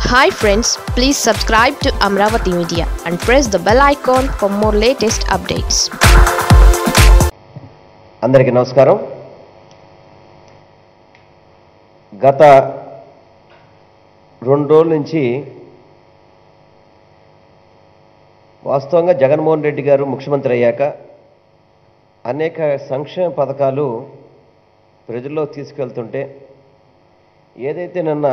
hi friends please subscribe to Amaravati media and press the bell icon for more latest updates అందరికీ నమస్కారం గత రెండు రోజుల నుంచి వాస్తవంగా జగన్మోహన్ రెడ్డి గారు ముఖ్యమంత్రి అయ్యాక అనేక సంక్షేమ పథకాలు ప్రజల్లో తీసుకెళ్తుంటే ఏదైతే నిన్న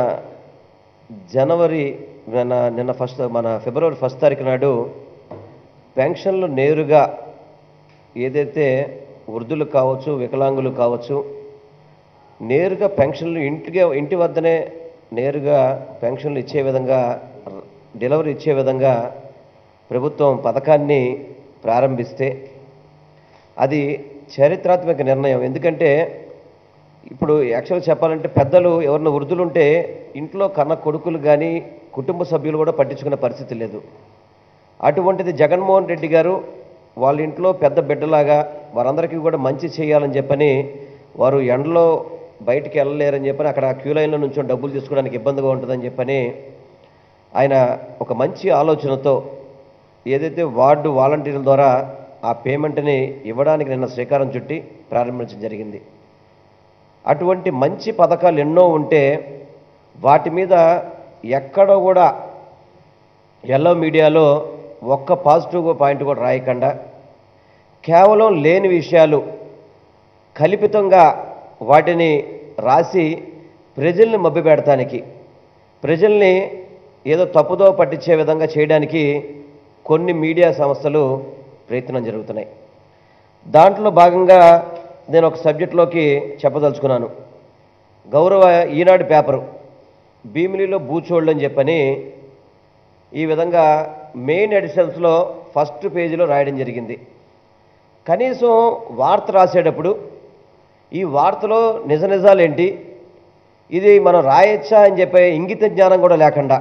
జనవరి నిన్న నిన్న ఫస్ట్ మన ఫిబ్రవరి ఫస్ట్ తారీఖు నాడు పెన్షన్లు నేరుగా ఏదైతే వృద్ధులు కావచ్చు వికలాంగులు కావచ్చు నేరుగా పెన్షన్లు ఇంటికి ఇంటి వద్దనే నేరుగా పెన్షన్లు ఇచ్చే విధంగా డెలివరీ ఇచ్చే విధంగా ప్రభుత్వం పథకాన్ని ప్రారంభిస్తే అది చారిత్రాత్మక నిర్ణయం ఎందుకంటే ఇప్పుడు యాక్చువల్గా చెప్పాలంటే పెద్దలు ఎవరైనా వృద్ధులుంటే ఇంట్లో కన్న కొడుకులు కానీ కుటుంబ సభ్యులు కూడా పట్టించుకునే పరిస్థితి లేదు అటువంటిది జగన్మోహన్ రెడ్డి గారు వాళ్ళ ఇంట్లో పెద్ద బిడ్డలాగా వారందరికీ కూడా మంచి చేయాలని చెప్పని వారు ఎండలో బయటికి వెళ్ళలేరని చెప్పని అక్కడ క్యూ లైన్లో నుంచి డబ్బులు తీసుకోవడానికి ఇబ్బందిగా ఉంటుందని చెప్పని ఆయన ఒక మంచి ఆలోచనతో ఏదైతే వార్డు వాలంటీర్ల ద్వారా ఆ పేమెంట్ని ఇవ్వడానికి నిన్న శ్రీకారం చుట్టి ప్రారంభించడం జరిగింది అటువంటి మంచి పథకాలు ఎన్నో ఉంటే వాటి మీద ఎక్కడ కూడా ఎల్లో మీడియాలో ఒక్క పాజిటివ్ పాయింట్ కూడా రాయకుండా కేవలం లేని విషయాలు కల్పితంగా వాటిని రాసి ప్రజల్ని మభ్యపెడటానికి ప్రజల్ని ఏదో తప్పుదో పట్టించే విధంగా చేయడానికి కొన్ని మీడియా సంస్థలు ప్రయత్నం జరుగుతున్నాయి దాంట్లో భాగంగా నేను ఒక సబ్జెక్టులోకి చెప్పదలుచుకున్నాను గౌరవ ఈనాడు పేపరు భీమిలిలో బూచోళ్ళు అని చెప్పని ఈ విధంగా మెయిన్ ఎడిషన్స్లో ఫస్ట్ పేజీలో రాయడం జరిగింది కనీసం వార్త రాసేటప్పుడు ఈ వార్తలో నిజ నిజాలేంటి ఇది మనం రాయొచ్చా అని చెప్పే ఇంగిత జ్ఞానం కూడా లేకుండా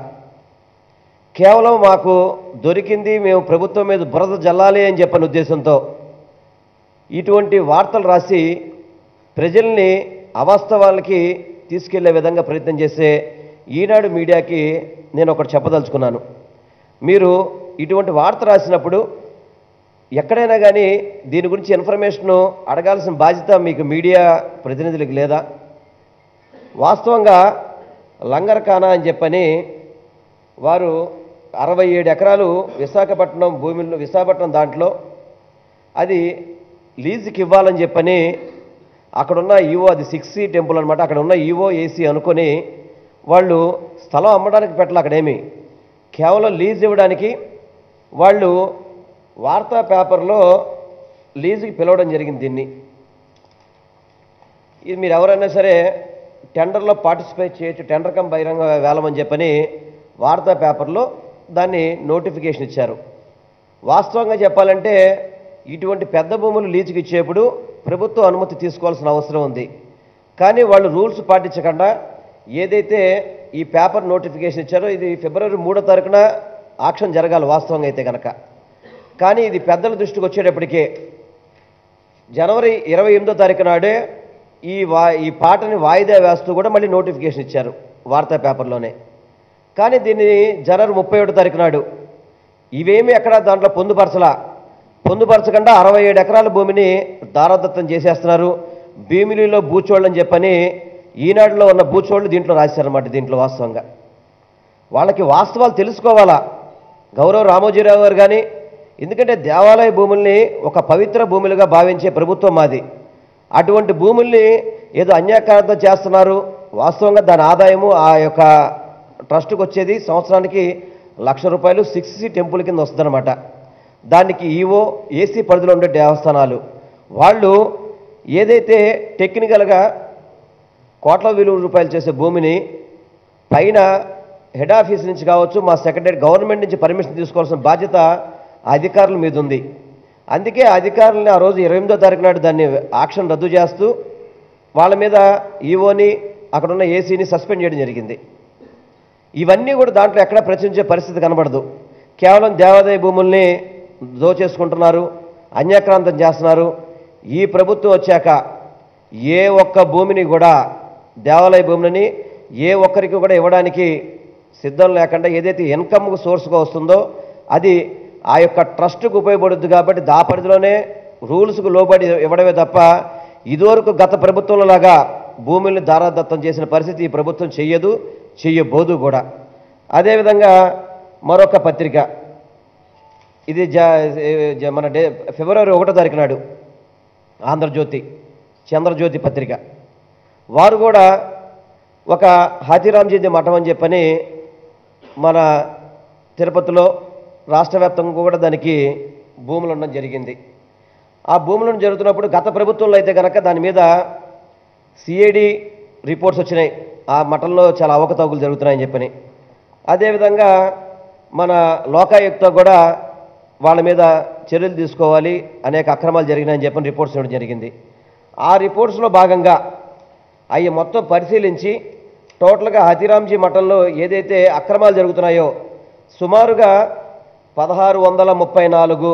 కేవలం మాకు దొరికింది మేము ప్రభుత్వం మీద బురద జల్లాలి అని చెప్పని ఉద్దేశంతో ఇటువంటి వార్తలు రాసి ప్రజల్ని అవాస్తవాలకి తీసుకెళ్లే విధంగా ప్రయత్నం చేసే ఈనాడు మీడియాకి నేను ఒకటి చెప్పదలుచుకున్నాను మీరు ఇటువంటి వార్త రాసినప్పుడు ఎక్కడైనా కానీ దీని గురించి ఇన్ఫర్మేషన్ అడగాల్సిన బాధ్యత మీకు మీడియా ప్రతినిధులకు లేదా వాస్తవంగా లంగర్ఖానా అని చెప్పని వారు అరవై ఏడు ఎకరాలు విశాఖపట్నం భూమిలో విశాఖపట్నం దాంట్లో అది లీజుకి ఇవ్వాలని చెప్పని అక్కడున్న ఈవో అది సిక్స్ సి టెంపుల్ అనమాట అక్కడ ఉన్న ఈవో ఏసీ అనుకొని వాళ్ళు స్థలం అమ్మడానికి పెట్టాలి అక్కడేమి కేవలం లీజ్ ఇవ్వడానికి వాళ్ళు వార్తా పేపర్లో లీజుకి పిలవడం జరిగింది దీన్ని ఇది మీరు ఎవరైనా సరే టెండర్లో పార్టిసిపేట్ చేయొచ్చు టెండర్ కం బహిరంగ వేలమని చెప్పని వార్తా పేపర్లో దాన్ని నోటిఫికేషన్ ఇచ్చారు వాస్తవంగా చెప్పాలంటే ఇటువంటి పెద్ద భూములు లీజుకి ఇచ్చేప్పుడు ప్రభుత్వం అనుమతి తీసుకోవాల్సిన అవసరం ఉంది కానీ వాళ్ళు రూల్స్ పాటించకుండా ఏదైతే ఈ పేపర్ నోటిఫికేషన్ ఇచ్చారో ఇది ఫిబ్రవరి మూడో తారీఖున ఆక్షన్ జరగాలి వాస్తవంగా అయితే కనుక కానీ ఇది పెద్దల దృష్టికి వచ్చేటప్పటికే జనవరి ఇరవై ఎనిమిదో తారీఖు నాడే ఈ వా ఈ పాటని వాయిదా వేస్తూ కూడా మళ్ళీ నోటిఫికేషన్ ఇచ్చారు వార్తా పేపర్లోనే కానీ దీన్ని జనవరి ముప్పై ఒకటో తారీఖు నాడు ఇవేమీ ఎక్కడ దాంట్లో పొందుపరచలా పొందుపరచకుండా అరవై ఏడు ఎకరాల భూమిని దారాదత్తం చేసేస్తున్నారు భీమిలిలో బూచోళ్ళు అని చెప్పని ఈనాడులో ఉన్న బూచోళ్ళు దీంట్లో రాశారన్నమాట దీంట్లో వాస్తవంగా వాళ్ళకి వాస్తవాలు తెలుసుకోవాలా గౌరవ రామోజీరావు గారు కానీ ఎందుకంటే దేవాలయ భూముల్ని ఒక పవిత్ర భూములుగా భావించే ప్రభుత్వం మాది అటువంటి భూముల్ని ఏదో అన్యాకారంతో చేస్తున్నారు వాస్తవంగా దాని ఆదాయము ఆ యొక్క ట్రస్ట్కి వచ్చేది సంవత్సరానికి లక్ష రూపాయలు సిక్స్ సి టెంపుల్ కింద వస్తుందన్నమాట దానికి ఈవో ఏసీ పరిధిలో ఉండే దేవస్థానాలు వాళ్ళు ఏదైతే టెక్నికల్గా కోట్ల విలువ రూపాయలు చేసే భూమిని పైన హెడ్ ఆఫీస్ నుంచి కావచ్చు మా సెక్రటరీ గవర్నమెంట్ నుంచి పర్మిషన్ తీసుకోవాల్సిన బాధ్యత ఆ అధికారుల మీద ఉంది అందుకే అధికారులని ఆ రోజు ఇరవై ఎనిమిదో తారీఖు నాడు దాన్ని ఆక్షన్ రద్దు చేస్తూ వాళ్ళ మీద ఈవోని అక్కడున్న ఏసీని సస్పెండ్ చేయడం జరిగింది ఇవన్నీ కూడా దాంట్లో ఎక్కడ ప్రచురించే పరిస్థితి కనబడదు కేవలం దేవాదాయ భూముల్ని దోచేసుకుంటున్నారు అన్యాక్రాంతం చేస్తున్నారు ఈ ప్రభుత్వం వచ్చాక ఏ ఒక్క భూమిని కూడా దేవాలయ భూములని ఏ ఒక్కరికి కూడా ఇవ్వడానికి సిద్ధం లేకుండా ఏదైతే ఇన్కమ్ సోర్స్గా వస్తుందో అది ఆ యొక్క ట్రస్ట్కు ఉపయోగపడుద్ది కాబట్టి దా పరిధిలోనే రూల్స్కు లోబడి ఇవ్వడమే తప్ప ఇదివరకు గత ప్రభుత్వంలో లాగా భూముల్ని దారాదత్తం చేసిన పరిస్థితి ఈ ప్రభుత్వం చెయ్యదు చెయ్యబోదు కూడా అదేవిధంగా మరొక పత్రిక ఇది జ జ- మన డే ఫిబ్రవరి ఒకటో తారీఖు నాడు ఆంధ్రజ్యోతి చంద్రజ్యోతి పత్రిక వారు కూడా ఒక హాతీరాంజీ మఠం అని చెప్పని మన తిరుపతిలో రాష్ట్ర వ్యాప్తంగా కూడా దానికి భూములు ఉండడం జరిగింది ఆ భూములను జరుగుతున్నప్పుడు గత ప్రభుత్వంలో అయితే కనుక దాని మీద సిఐడి రిపోర్ట్స్ వచ్చినాయి ఆ మఠంలో చాలా అవకతవకలు జరుగుతున్నాయని చెప్పని అదేవిధంగా మన లోకాయుక్త కూడా వాళ్ళ మీద చర్యలు తీసుకోవాలి అనేక అక్రమాలు జరిగినాయని చెప్పని రిపోర్ట్స్ ఇవ్వడం జరిగింది ఆ రిపోర్ట్స్లో భాగంగా అవి మొత్తం పరిశీలించి టోటల్గా హతిరాంజీ మఠంలో ఏదైతే అక్రమాలు జరుగుతున్నాయో సుమారుగా పదహారు వందల ముప్పై నాలుగు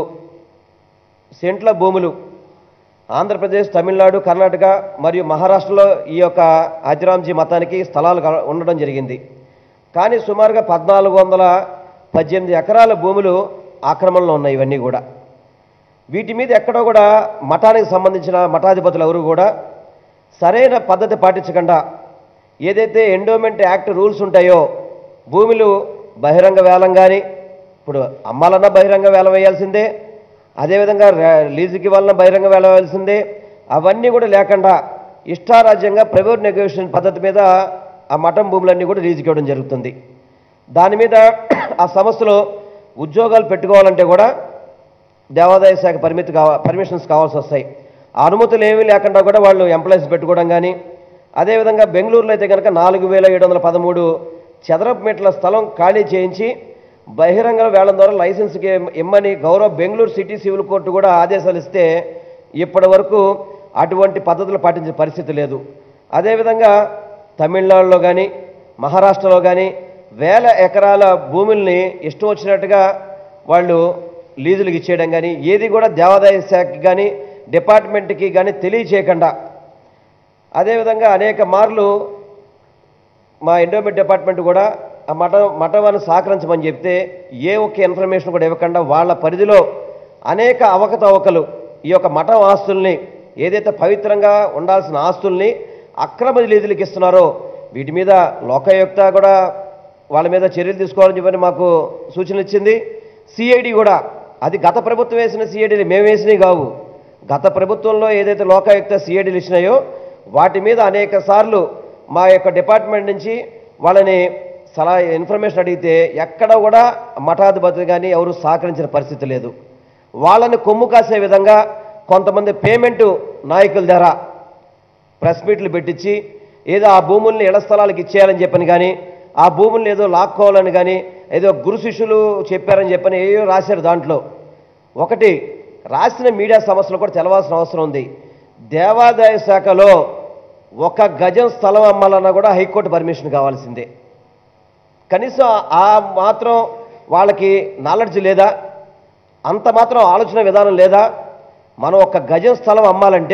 సెంట్ల భూములు ఆంధ్రప్రదేశ్ తమిళనాడు కర్ణాటక మరియు మహారాష్ట్రలో ఈ యొక్క హతిరాంజీ మతానికి స్థలాలు క- ఉండడం జరిగింది కానీ సుమారుగా పద్నాలుగు వందల పద్దెనిమిది ఎకరాల భూములు ఆక్రమణలో ఉన్నాయి ఇవన్నీ కూడా వీటి మీద ఎక్కడో కూడా మఠానికి సంబంధించిన మఠాధిపతులు ఎవరు కూడా సరైన పద్ధతి పాటించకుండా ఏదైతే ఎండోమెంట్ యాక్ట్ రూల్స్ ఉంటాయో భూములు బహిరంగ వేలం కానీ ఇప్పుడు అమ్మాలన్నా బహిరంగ వేలం వేయాల్సిందే అదేవిధంగా రే- లీజుకి వలన బహిరంగ వేలం వేయాల్సిందే అవన్నీ కూడా లేకుండా ఇష్టారాజ్యంగా ప్రైవేట్ నెగోషియేషన్ పద్ధతి మీద ఆ మఠం భూములన్నీ కూడా లీజుకి ఇవ్వడం జరుగుతుంది దాని మీద ఆ సంస్థలో ఉద్యోగాలు పెట్టుకోవాలంటే కూడా దేవాదాయ శాఖ పరిమితి కావ పర్మిషన్స్ కావాల్సి వస్తాయి ఆ అనుమతులు ఏమీ లేకుండా కూడా వాళ్ళు ఎంప్లాయీస్ పెట్టుకోవడం కానీ అదేవిధంగా బెంగళూరులో అయితే కనుక నాలుగు వేల ఏడు వందల పదమూడు చదరపు మీటర్ల స్థలం ఖాళీ చేయించి బహిరంగ వేలం ద్వారా లైసెన్స్కి ఇమ్మని గౌరవ బెంగళూరు సిటీ సివిల్ కోర్టు కూడా ఆదేశాలు ఇస్తే ఇప్పటి వరకు అటువంటి పద్ధతులు పాటించే పరిస్థితి లేదు అదేవిధంగా తమిళనాడులో కానీ మహారాష్ట్రలో కానీ వేల ఎకరాల భూముల్ని ఇష్టం వచ్చినట్టుగా వాళ్ళు లీజులకు ఇచ్చేయడం కానీ ఏది కూడా దేవాదాయ శాఖకి కానీ డిపార్ట్మెంట్కి కానీ తెలియచేయకుండా అదేవిధంగా అనేక మార్లు మా ఎండోమెంట్ డిపార్ట్మెంట్ కూడా ఆ మఠ మఠవాన్ని సహకరించమని చెప్తే ఏ ఒక్క ఇన్ఫర్మేషన్ కూడా ఇవ్వకుండా వాళ్ళ పరిధిలో అనేక అవకతవకలు ఈ యొక్క మఠం ఆస్తుల్ని ఏదైతే పవిత్రంగా ఉండాల్సిన ఆస్తుల్ని అక్రమ లీజులకు ఇస్తున్నారో వీటి మీద లోకాయుక్త కూడా వాళ్ళ మీద చర్యలు తీసుకోవాలని చెప్పని మాకు సూచనలు ఇచ్చింది సిఐడి కూడా అది గత ప్రభుత్వం వేసిన సిఐడీలు మేము వేసినవి కావు గత ప్రభుత్వంలో ఏదైతే లోకాయుక్త సిఐడీలు ఇచ్చినాయో వాటి మీద అనేక సార్లు మా యొక్క డిపార్ట్మెంట్ నుంచి వాళ్ళని సలహా ఇన్ఫర్మేషన్ అడిగితే ఎక్కడ కూడా మఠాధిపతులు కానీ ఎవరు సహకరించిన పరిస్థితి లేదు వాళ్ళని కొమ్ము కాసే విధంగా కొంతమంది పేమెంటు నాయకుల ద్వారా ప్రెస్ మీట్లు పెట్టించి ఏదో ఆ భూముల్ని ఇళ్ల స్థలాలకు ఇచ్చేయాలని చెప్పని కానీ ఆ భూముల్ని ఏదో లాక్కోవాలని కానీ ఏదో గురు శిష్యులు చెప్పారని చెప్పని ఏయో రాశారు దాంట్లో ఒకటి రాసిన మీడియా సమస్యలు కూడా తెలవాల్సిన అవసరం ఉంది దేవాదాయ శాఖలో ఒక గజం స్థలం అమ్మాలన్నా కూడా హైకోర్టు పర్మిషన్ కావాల్సిందే కనీసం ఆ మాత్రం వాళ్ళకి నాలెడ్జ్ లేదా అంత మాత్రం ఆలోచన విధానం లేదా మనం ఒక గజం స్థలం అమ్మాలంటే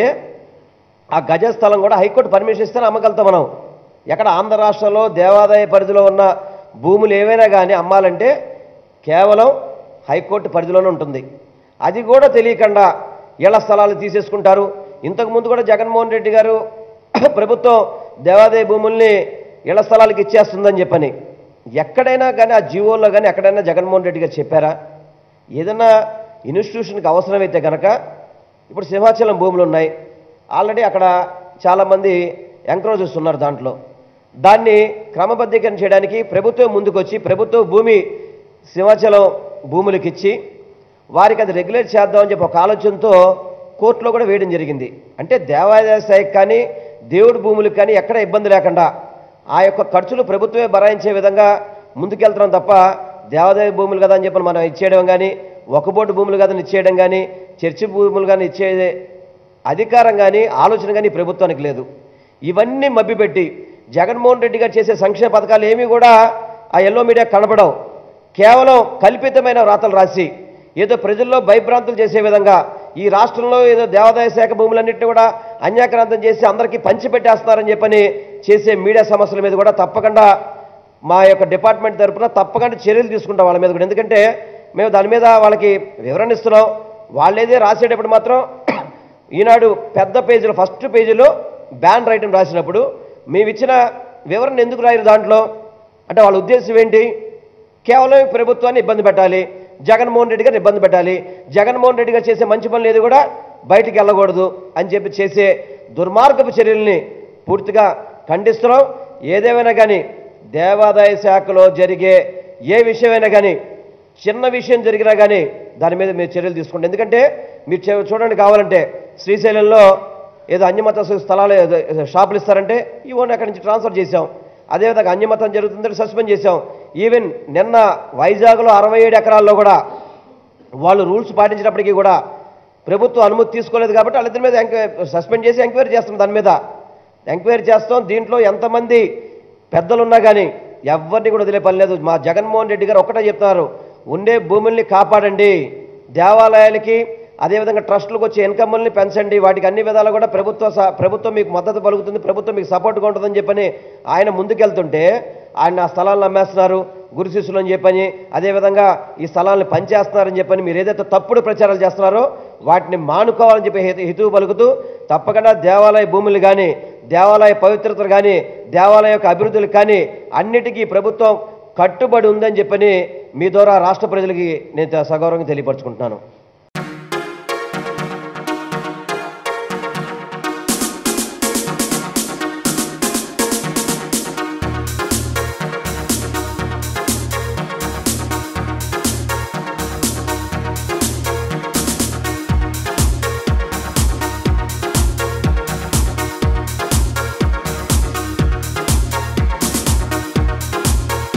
ఆ గజ స్థలం కూడా హైకోర్టు పర్మిషన్ ఇస్తేనే అమ్మగలుగుతాం మనం ఎక్కడ ఆంధ్ర రాష్ట్రంలో దేవాదాయ పరిధిలో ఉన్న భూములు ఏవైనా కానీ అమ్మాలంటే కేవలం హైకోర్టు పరిధిలోనే ఉంటుంది అది కూడా తెలియకుండా ఇళ్ల స్థలాలు తీసేసుకుంటారు ఇంతకుముందు కూడా జగన్మోహన్ రెడ్డి గారు ప్రభుత్వం దేవాదాయ భూముల్ని ఇళ్ల స్థలాలకు ఇచ్చేస్తుందని చెప్పని ఎక్కడైనా కానీ ఆ జీవోల్లో కానీ ఎక్కడైనా జగన్మోహన్ రెడ్డి గారు చెప్పారా ఏదైనా ఇన్స్టిట్యూషన్కి అవసరమైతే కనుక ఇప్పుడు సింహాచలం భూములు ఉన్నాయి ఆల్రెడీ అక్కడ చాలామంది ఎంక్రోజెస్ ఉన్నారు దాంట్లో దాన్ని క్రమబద్ధీకరణ చేయడానికి ప్రభుత్వం ముందుకొచ్చి ప్రభుత్వ భూమి సింహాచలం భూములకు ఇచ్చి వారికి అది రెగ్యులేట్ చేద్దామని చెప్పి ఒక ఆలోచనతో కోర్టులో కూడా వేయడం జరిగింది అంటే దేవాదాయ శాఖ కానీ దేవుడి భూములకు కానీ ఎక్కడ ఇబ్బంది లేకుండా ఆ యొక్క ఖర్చులు ప్రభుత్వమే భరాయించే విధంగా ముందుకెళ్తున్నాం తప్ప దేవాదాయ భూములు కదా అని చెప్పి మనం ఇచ్చేయడం కానీ ఒక బోర్డు భూములు కదా ఇచ్చేయడం కానీ చర్చి భూములు కానీ ఇచ్చే అధికారం కానీ ఆలోచన కానీ ఈ ప్రభుత్వానికి లేదు ఇవన్నీ మభ్యపెట్టి జగన్మోహన్ రెడ్డి గారు చేసే సంక్షేమ పథకాలు ఏమీ కూడా ఆ ఎల్లో మీడియా కనపడవు కేవలం కల్పితమైన వ్రాతలు రాసి ఏదో ప్రజల్లో భయభ్రాంతులు చేసే విధంగా ఈ రాష్ట్రంలో ఏదో దేవాదాయ శాఖ భూములన్నింటినీ కూడా అన్యాక్రాంతం చేసి అందరికీ పంచిపెట్టేస్తున్నారని చెప్పని చేసే మీడియా సమస్యల మీద కూడా తప్పకుండా మా యొక్క డిపార్ట్మెంట్ తరపున తప్పకుండా చర్యలు తీసుకుంటాం వాళ్ళ మీద కూడా ఎందుకంటే మేము దాని మీద వాళ్ళకి వివరణ ఇస్తున్నాం వాళ్ళేదే రాసేటప్పుడు మాత్రం ఈనాడు పెద్ద పేజీలో ఫస్ట్ పేజీలో బ్యాన్ రైటం రాసినప్పుడు మేము ఇచ్చిన వివరణ ఎందుకు రాయరు దాంట్లో అంటే వాళ్ళ ఉద్దేశం ఏంటి కేవలం ఈ ప్రభుత్వాన్ని ఇబ్బంది పెట్టాలి జగన్మోహన్ రెడ్డి గారిని ఇబ్బంది పెట్టాలి జగన్మోహన్ రెడ్డి గారు చేసే మంచి పనులు ఏది కూడా బయటికి వెళ్ళకూడదు అని చెప్పి చేసే దుర్మార్గపు చర్యల్ని పూర్తిగా ఖండిస్తున్నాం ఏదేమైనా కానీ దేవాదాయ శాఖలో జరిగే ఏ విషయమైనా కానీ చిన్న విషయం జరిగినా కానీ దాని మీద మీరు చర్యలు తీసుకోండి ఎందుకంటే మీరు చే- చూడండి కావాలంటే శ్రీశైలంలో ఏదో అన్యమత స్థలాలు ఏదో షాపులు ఇస్తారంటే ఇవన్నీ అక్కడి నుంచి ట్రాన్స్ఫర్ చేశాం అదేవిధంగా అన్యమతం జరుగుతుందని సస్పెండ్ చేశాం ఈవెన్ నిన్న వైజాగ్లో అరవై ఏడు ఎకరాల్లో కూడా వాళ్ళు రూల్స్ పాటించినప్పటికీ కూడా ప్రభుత్వం అనుమతి తీసుకోలేదు కాబట్టి వాళ్ళిద్దరి మీద ఎంక్వైరీ సస్పెండ్ చేసి ఎంక్వైరీ చేస్తాం దాని మీద ఎంక్వైరీ చేస్తాం దీంట్లో ఎంతమంది పెద్దలున్నా కానీ ఎవరిని కూడా వదిలే పని లేదు మా జగన్మోహన్ రెడ్డి గారు ఒక్కటే చెప్తున్నారు ఉండే భూముల్ని కాపాడండి దేవాలయాలకి అదేవిధంగా ట్రస్టులకు వచ్చే ఇన్కమ్ని పెంచండి వాటికి అన్ని విధాలు కూడా ప్రభుత్వ స- ప్రభుత్వం మీకు మద్దతు పలుకుతుంది ప్రభుత్వం మీకు సపోర్ట్గా ఉంటుందని చెప్పని ఆయన ముందుకెళ్తుంటే ఆయన ఆ స్థలాలను అమ్మేస్తున్నారు గురు శిష్యులు అని చెప్పని అదేవిధంగా ఈ స్థలాలను పనిచేస్తున్నారని చెప్పని మీరు ఏదైతే తప్పుడు ప్రచారాలు చేస్తున్నారో వాటిని మానుకోవాలని చెప్పి హిత- హితువు పలుకుతూ తప్పకుండా దేవాలయ భూములు కానీ దేవాలయ పవిత్రతలు కానీ దేవాలయ యొక్క అభివృద్ధులు కానీ అన్నిటికీ ప్రభుత్వం కట్టుబడి ఉందని చెప్పని మీ ద్వారా రాష్ట్ర ప్రజలకి నేను సగౌరవంగా తెలియపరచుకుంటున్నాను